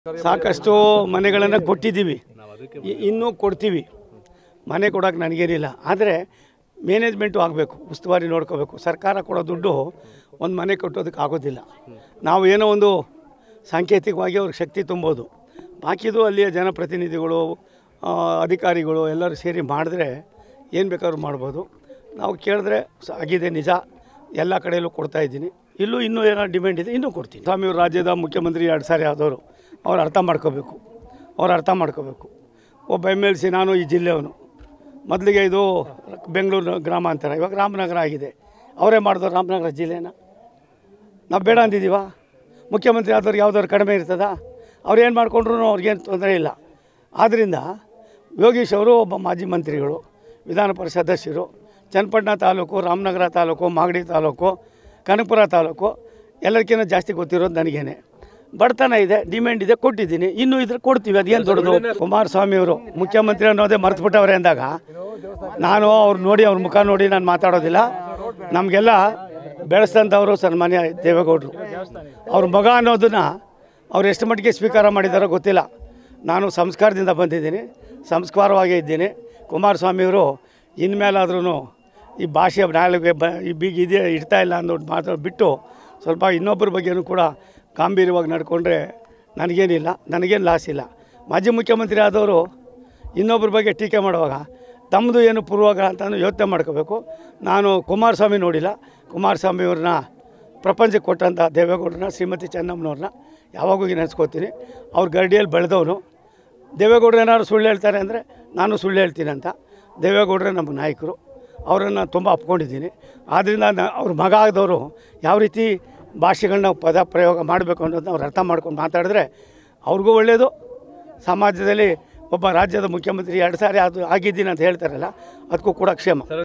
ಸಾಕಷ್ಟು ಮನೆಗಳನ್ನು ಕೊಟ್ಟಿದ್ದೀವಿ ಇ- ಇನ್ನೂ ಕೊಡ್ತೀವಿ ಮನೆ ಕೊಡೋಕೆ ನನಗೇನಿಲ್ಲ ಆದರೆ ಮ್ಯಾನೇಜ್ಮೆಂಟು ಆಗಬೇಕು ಉಸ್ತುವಾರಿ ನೋಡ್ಕೋಬೇಕು ಸರ್ಕಾರ ಕೊಡೋ ದುಡ್ಡು ಒಂದು ಮನೆ ಕಟ್ಟೋದಕ್ಕೆ ಆಗೋದಿಲ್ಲ ನಾವು ಏನೋ ಒಂದು ಸಾಂಕೇತಿಕವಾಗಿ ಅವ್ರಿಗೆ ಶಕ್ತಿ ತುಂಬೋದು ಬಾಕಿದು ಅಲ್ಲಿಯ ಜನಪ್ರತಿನಿಧಿಗಳು ಆ, ಅಧಿಕಾರಿಗಳು ಎಲ್ಲರೂ ಸೇರಿ ಮಾಡಿದ್ರೆ ಏನು ಬೇಕಾದ್ರೂ ಮಾಡ್ಬೋದು ನಾವು ಕೇಳಿದ್ರೆ ಸ- ಆಗಿದೆ ನಿಜ ಎಲ್ಲ ಕಡೆಯಲ್ಲೂ ಕೊಡ್ತಾ ಇದ್ದೀನಿ ಇಲ್ಲೂ ಇನ್ನೂ ಏನೋ ಡಿಮ್ಯಾಂಡ್ ಇದೆ ಇನ್ನೂ ಕೊಡ್ತೀನಿ ಸ್ವಾಮಿಯವರು ರಾಜ್ಯದ ಮುಖ್ಯಮಂತ್ರಿ ಎರಡು ಸಾರಿ ಆದವರು ಅವ್ರು ಅರ್ಥ ಮಾಡ್ಕೋಬೇಕು ಅವ್ರು ಅರ್ಥ ಮಾಡ್ಕೋಬೇಕು ಒಬ್ಬ ಎಮ್ ಎಲ್ ಸಿ ನಾನು ಈ ಜಿಲ್ಲೆಯವನು ಮೊದಲಿಗೆ ಇದು ಬೆಂಗಳೂರು ಗ್ರಾಮಾಂತರ ಇವಾಗ ರಾಮನಗರ ಆಗಿದೆ ಅವರೇ ಮಾಡಿದವ್ರು ರಾಮನಗರ ಜಿಲ್ಲೆನ ನಾವು ಬೇಡ ಅಂದಿದ್ದೀವ ಮುಖ್ಯಮಂತ್ರಿ ಆದವ್ರಿಗೆ ಯಾವ್ದಾದ್ರು ಕಡಿಮೆ ಇರ್ತದ ಅವ್ರು ಏನು ಮಾಡಿಕೊಂಡ್ರು ಅವ್ರಿಗೇನು ತೊಂದರೆ ಇಲ್ಲ ಆದ್ದರಿಂದ ಯೋಗೀಶ್ ಅವರು ಒಬ್ಬ ಮಾಜಿ ಮಂತ್ರಿಗಳು ವಿಧಾನ ಪರಿಷತ್ ಸದಸ್ಯರು ಚನ್ನಪಟ್ಟಣ ತಾಲೂಕು ರಾಮನಗರ ತಾಲೂಕು ಮಾಗಡಿ ತಾಲೂಕು ಕನಕಪುರ ತಾಲೂಕು ಎಲ್ಲದಕ್ಕಿಂತ ಜಾಸ್ತಿ ಗೊತ್ತಿರೋದು ನನಗೇನೆ ಬಡತನ ಇದೆ ಡಿಮ್ಯಾಂಡ್ ಇದೆ ಕೊಟ್ಟಿದ್ದೀನಿ ಇನ್ನೂ ಇದ್ರೆ ಕೊಡ್ತೀವಿ ಅದೇನು ದೊಡ್ಡದು ಕುಮಾರಸ್ವಾಮಿ ಅವರು ಮುಖ್ಯಮಂತ್ರಿ ಅನ್ನೋದೇ ಮರ್ತುಬಿಟ್ಟವ್ರೆ ಅಂದಾಗ ನಾನು ಅವ್ರು ನೋಡಿ ಅವ್ರ ಮುಖ ನೋಡಿ ನಾನು ಮಾತಾಡೋದಿಲ್ಲ ನಮಗೆಲ್ಲ ಬೆಳೆಸ್ತಂಥವರು ಸನ್ಮಾನ್ಯ ದೇವೇಗೌಡರು ಅವ್ರ ಮಗ ಅನ್ನೋದನ್ನು ಅವ್ರು ಎಷ್ಟು ಮಟ್ಟಿಗೆ ಸ್ವೀಕಾರ ಮಾಡಿದಾರೋ ಗೊತ್ತಿಲ್ಲ ನಾನು ಸಂಸ್ಕಾರದಿಂದ ಬಂದಿದ್ದೀನಿ ಸಂಸ್ಕಾರವಾಗೇ ಇದ್ದೀನಿ ಕುಮಾರಸ್ವಾಮಿಯವರು ಇನ್ಮೇಲಾದ್ರೂ ಈ ಭಾಷೆಯ ನಾಲಿಗೆ ಬ ಈ ಬೀಗ ಇದೆ ಇಡ್ತಾ ಇಲ್ಲ ಅನ್ನೋದು ಮಾತು ಬಿಟ್ಟು ಸ್ವಲ್ಪ ಇನ್ನೊಬ್ಬರ ಬಗ್ಗೆನೂ ಕೂಡ ಗಾಂಭೀರ್ಯವಾಗಿ ನಡ್ಕೊಂಡ್ರೆ ನನಗೇನಿಲ್ಲ ನನಗೇನು ಲಾಸ್ ಇಲ್ಲ ಮಾಜಿ ಮುಖ್ಯಮಂತ್ರಿ ಆದವರು ಇನ್ನೊಬ್ಬರ ಬಗ್ಗೆ ಟೀಕೆ ಮಾಡುವಾಗ ತಮ್ಮದು ಏನು ಪೂರ್ವಗ್ರಹ ಅಂತ ಯೋಚನೆ ಮಾಡ್ಕೋಬೇಕು ನಾನು ಕುಮಾರಸ್ವಾಮಿ ನೋಡಿಲ್ಲ ಕುಮಾರಸ್ವಾಮಿಯವ್ರನ್ನ ಪ್ರಪಂಚಕ್ಕೆ ಕೊಟ್ಟಂಥ ದೇವೇಗೌಡರನ್ನ ಶ್ರೀಮತಿ ಚೆನ್ನಮ್ಮನವ್ರನ್ನ ಯಾವಾಗೂ ನೆನೆಸ್ಕೋತೀನಿ ಅವ್ರ ಗರಡಿಯಲ್ಲಿ ಬೆಳೆದವನು ದೇವೇಗೌಡರು ಏನಾದ್ರು ಸುಳ್ಳು ಹೇಳ್ತಾರೆ ಅಂದರೆ ನಾನು ಸುಳ್ಳು ಹೇಳ್ತೀನಿ ಅಂತ ದೇವೇಗೌಡರೇ ನಮ್ಮ ನಾಯಕರು ಅವರನ್ನು ತುಂಬ ಅಪ್ಕೊಂಡಿದ್ದೀನಿ ಆದ್ದರಿಂದ ನ- ಅವ್ರ ಮಗ ಆದವರು ಯಾವ ರೀತಿ ಭಾಷೆಗಳನ್ನ ಪದ ಪ್ರಯೋಗ ಮಾಡಬೇಕು ಅನ್ನೋದನ್ನ ಅವ್ರು ಅರ್ಥ ಮಾಡ್ಕೊಂಡು ಮಾತಾಡಿದ್ರೆ ಅವ್ರಿಗೂ ಒಳ್ಳೆಯದು ಸಮಾಜದಲ್ಲಿ ಒಬ್ಬ ರಾಜ್ಯದ ಮುಖ್ಯಮಂತ್ರಿ ಎರಡು ಸಾರಿ ಅದು ಆಗಿದ್ದೀನಿ ಅಂತ ಹೇಳ್ತಾರಲ್ಲ ಅದಕ್ಕೂ ಕೂಡ ಕ್ಷೇಮ